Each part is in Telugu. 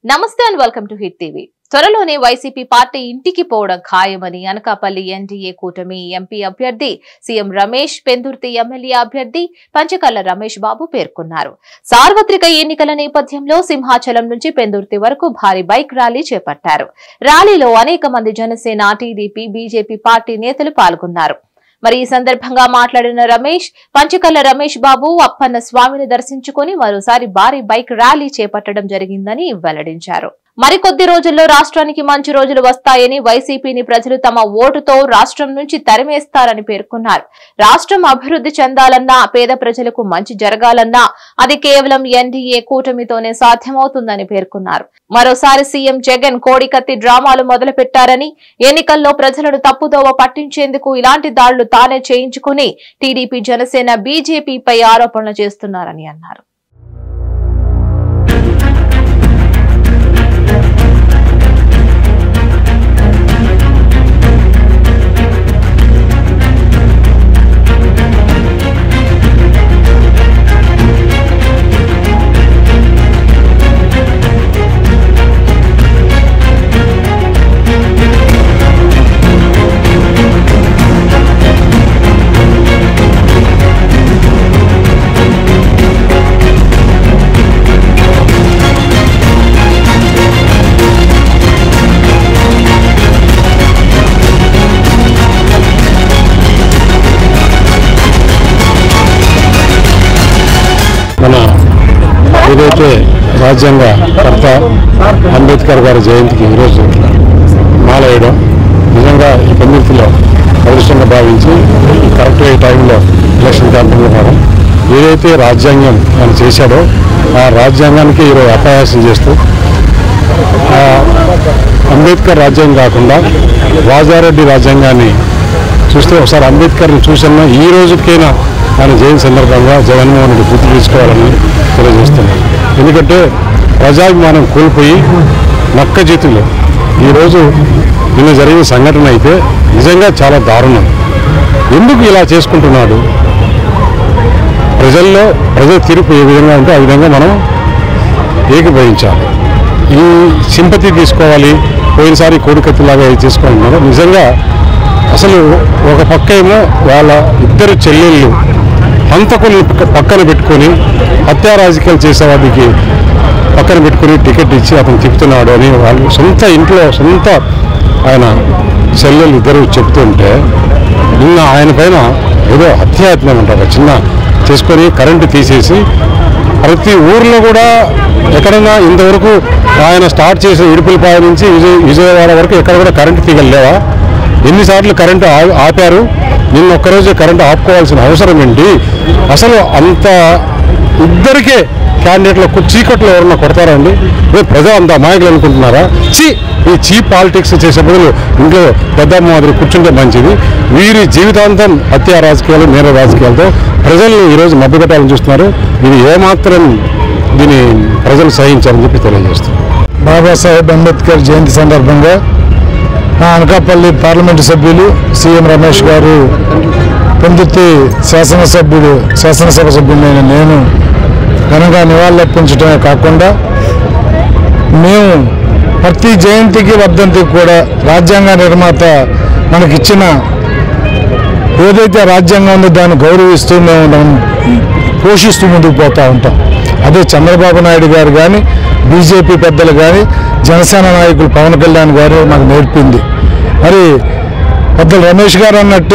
నమస్తే and welcome to hit TV త్వరలోనే వైసీపీ పార్టీ ఇంటికి పోవడం ఖాయమని అనకాపల్లి ఎన్డీఏ కూటమి ఎంపీ అభ్యర్థి సీఎం రమేష్ పెందుర్తి ఎమ్మెల్యే అభ్యర్థి పంచకల్ల రమేష్ బాబు పేర్కొన్నారు సార్వత్రిక ఎన్నికల నేపథ్యంలో సింహాచలం నుంచి పెందుర్తి వరకు భారీ బైక్ ర్యాలీ చేపట్టారు ర్యాలీలో అనేక మంది జనసేన టీడీపీ బీజేపీ పార్టీ నేతలు పాల్గొన్నారు మరి ఈ సందర్భంగా మాట్లాడిన రమేష్ పంచకల్ల రమేష్ బాబు అప్పన్న స్వామిని దర్శించుకొని మరోసారి భారీ బైక్ ర్యాలీ చేపట్టడం జరిగిందని వెల్లడించారు మరికొద్ది రోజుల్లో రాష్ట్రానికి మంచి రోజులు వస్తాయని వైసీపీని ప్రజలు తమ ఓటుతో రాష్ట్రం నుంచి తరిమేస్తారని పేర్కొన్నారు రాష్ట్రం అభివృద్ధి చెందాలన్నా పేద ప్రజలకు మంచి జరగాలన్నా అది కేవలం ఎన్డీఏ కూటమితోనే సాధ్యమవుతుందని పేర్కొన్నారు మరోసారి సీఎం జగన్ కోడికత్తి డ్రామాలు మొదలుపెట్టారని ఎన్నికల్లో ప్రజలను తప్పుదోవ పట్టించేందుకు ఇలాంటి దాడులు తానే చేయించుకుని టీడీపీ జనసేన బీజేపీపై ఆరోపణలు చేస్తున్నారని అన్నారు మన ఏదైతే రాజ్యాంగ కర్త అంబేద్కర్ గారి జయంతికి ఈరోజు మాల వేయడం నిజంగా ఈ కమ్యూనిటీలో అదృష్టంగా భావించి కరెక్ట్ ఈ టైంలో ఎలక్షన్ క్యాంపెయిన్ రావడం ఏదైతే రాజ్యాంగం ఆయన చేశాడో ఆ రాజ్యాంగానికి ఈరోజు అపహాసం చేస్తూ ఆ అంబేద్కర్ రాజ్యాంగం కాకుండా రాజారెడ్డి రాజ్యాంగాన్ని చూస్తే ఒకసారి అంబేద్కర్ని చూసిన ఈ రోజుకైనా ఆయన జయంతి సందర్భంగా జగన్మోహన్ రెడ్డి గుర్తు తీసుకోవాలని తెలియజేస్తున్నాను ఎందుకంటే ప్రజాభిమానం కోల్పోయి నక్క చేతులు ఈరోజు నిన్న జరిగిన సంఘటన అయితే నిజంగా చాలా దారుణం ఎందుకు ఇలా చేసుకుంటున్నాడు ప్రజల్లో ప్రజల తీర్పు ఏ విధంగా ఉంటే ఆ విధంగా మనం ఏకీభవించాలి ఈ సింపతి తీసుకోవాలి పోయినసారి కోడికత్తిలాగా ఇది చేసుకోవాలన్నారు నిజంగా అసలు ఒక పక్క ఏమో వాళ్ళ ఇద్దరు చెల్లెళ్ళు హంతకుల్ని పక్క- పక్కన పెట్టుకొని హత్యా రాజకీయాలు చేసేవాడికి పక్కన పెట్టుకొని టికెట్ ఇచ్చి అతను తిప్పుతున్నాడు అని వాళ్ళు సొంత ఇంట్లో సొంత ఆయన చెల్లెలు ఇద్దరు చెప్తుంటే నిన్న ఆయన పైన ఏదో హత్యాయత్నం అంటారు చిన్న చేసుకొని కరెంటు తీసేసి ప్రతి ఊర్లో కూడా ఎక్కడైనా ఇంతవరకు ఆయన స్టార్ట్ చేసిన ఇడుపులపాయ నుంచి విజయ విజయవాడ వరకు ఎక్కడ కూడా కరెంటు తీగలు లేవా ఎన్నిసార్లు కరెంటు ఆ- ఆపారు నిన్న ఒక్కరోజు కరెంటు ఆపుకోవాల్సిన అవసరం ఏంటి అసలు అంత ఇద్దరికే క్యాండిడేట్లకు చీకట్లో ఎవరన్నా కొడతారా అండి ఏ ప్రజలు అంత అమాయకులు అనుకుంటున్నారా చీ ఈ చీప్ పాలిటిక్స్ చేసే బదులు ఇంట్లో పెద్ద మాదిరి కూర్చుంటే మంచిది వీరి జీవితాంతం హత్యా రాజకీయాలు నేర రాజకీయాలతో ప్రజల్ని ఈరోజు మభ్యపెట్టాలని చూస్తున్నారు ఇది ఏమాత్రం దీన్ని ప్రజలు సహించారని చెప్పి తెలియజేస్తున్నారు బాబాసాహెబ్ అంబేద్కర్ జయంతి సందర్భంగా మా అనకాపల్లి పార్లమెంటు సభ్యులు సీఎం రమేష్ గారు పెందుర్తి శాసనసభ్యుడు శాసనసభ సభ్యుడైన నేను ఘనంగా నివాళులర్పించడమే కాకుండా మేము ప్రతి జయంతికి వర్ధంతికి కూడా రాజ్యాంగ నిర్మాత మనకిచ్చిన ఏదైతే రాజ్యాంగం ఉందో దాన్ని గౌరవిస్తూ మేము దాన్ని పోషిస్తూ ముందుకు పోతూ ఉంటాం అదే చంద్రబాబు నాయుడు గారు కానీ బీజేపీ పెద్దలు కానీ జనసేన నాయకులు పవన్ కళ్యాణ్ గారు మాకు నేర్పింది మరి పెద్దలు రమేష్ గారు అన్నట్టు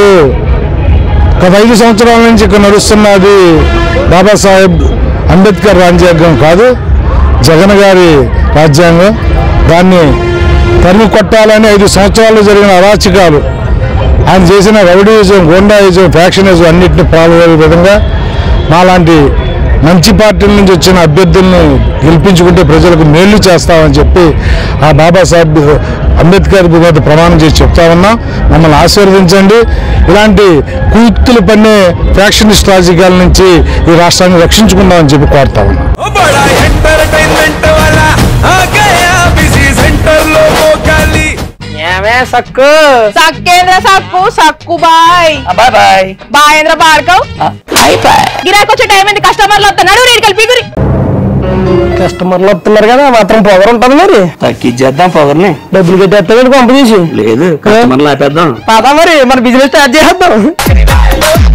గత ఐదు సంవత్సరాల నుంచి ఇక్కడ నడుస్తున్నది బాబాసాహెబ్ అంబేద్కర్ రాజ్యాంగం కాదు జగన్ గారి రాజ్యాంగం దాన్ని తరిమి కొట్టాలని ఐదు సంవత్సరాలు జరిగిన అరాచకాలు ఆయన చేసిన రౌడీయిజం గోండాయిజం ఫ్యాక్షనిజం అన్నింటిని పాల్గొనే విధంగా మాలాంటి మంచి పార్టీల నుంచి వచ్చిన అభ్యర్థుల్ని గెలిపించుకుంటే ప్రజలకు మేలు చేస్తామని చెప్పి ఆ బాబాసాహెబ్ అంబేద్కర్ మీద ప్రమాణం చేసి చెప్తా ఉన్నాం మమ్మల్ని ఆశీర్వదించండి ఇలాంటి కుయుక్తులు పన్నే ఫ్యాక్షనిస్ట్ రాజకీయాల నుంచి ఈ రాష్ట్రాన్ని రక్షించుకుందామని చెప్పి కోరుతా ఉన్నాం ओ बड़ा एंटरटेनमेंट वाला आ गया बिजी सेंटर लोगों का ली ఏమే సక్కు సక్కేంద్ర సక్కు సక్కు బాయ్ బాయ్ బాయ్ బాయేంద్ర భార్గవ్ బాయ్ బాయ్ గిరాకొచ్చే టైం ఏంది కస్టమర్లు వస్తున్నాడు రేడికల్ పిగురి కస్టమర్లు వస్తున్నారు కదా మాత్రం పొగరు ఉంటుంది మరి తగ్గించేద్దాం పొగర్ని డబ్బులు కట్టేస్తామండి పంపు తీసి లేదు కస్టమర్లు ఆపేద్దాం పదా మరి మన బిజినెస్ స్టార్ట్ చేద్దాం